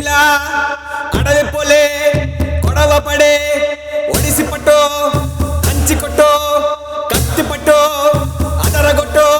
భీమ్లా అడవి పొలే కొడవ పడే ఒడిసి పట్టో కంచి కొట్టో కత్తి పట్టో అదరగొట్టో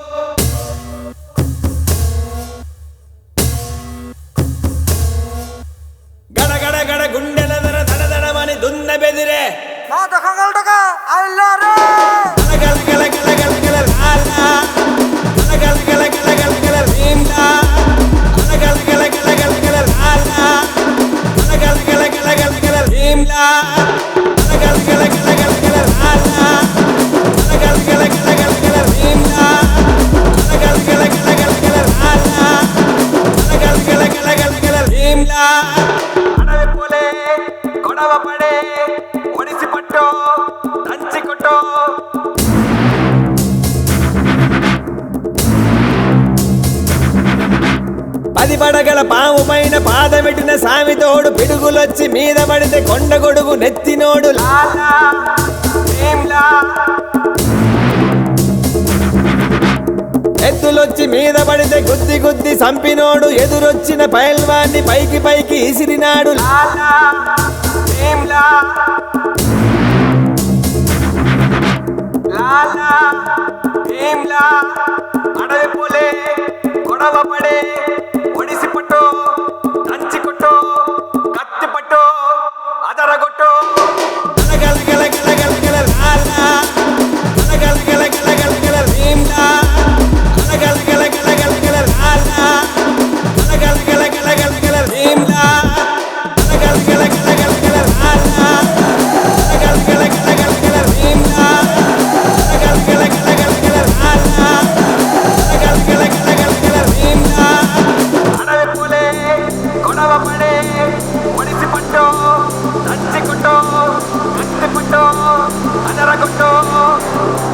గడ గడ గడ గుండెల దర దడ దడమని దున్న బెదిరే నా దొంగలుగా అల్లారే గల గల గల గల గల లాలా గల గల గల గల గల భీమ్లా గల గల గల గల గల లాలా గల గల గల గల గల భీమ్లా గల గల గల గల గల లాలా గల గల గల గల గల భీమ్లా గల గల గల గల గల లాలా గల గల గల గల గల భీమ్లా అడవి పోలే గొడవ పడే ఒడిసి పట్టో దంచి కొట్టో పది పడగల పాము పైన పాదమెట్టిన సామితోడు పిడుగులొచ్చి మీద పడితే కొండ గొడుగు నెత్తినోడు లాలా భీమ్లా. ఎద్దులొచ్చి మీద పడితే గుద్ది గుద్ది సంపినోడు ఎదురొచ్చిన పైల్వాన్ని పైకి పైకి ఇసిరినాడు లాలా భీమ్లా. లాలా భీమ్లా అడవి పోలే గొడవ పడే ఒడిసి పట్టో దంచి కొట్టో కత్తి పట్టో అదరగొట్టో గల గల గల గల గల లాలా గల గల గల గల గల భీమ్లా గల గల గల గల గల లాలా గల గల గల గల గల భీమ్లా గల గల గల గల గల లాలా గల గల గల గల గల భీమ్లా గల గల గల గల గల లాలా గల గల గల గల గల భీమ్లా అడవి పోలే గొడవ పడే ఒడిసి పట్టో దంచి కొట్టో కత్తి పట్టో అదర కొట్టో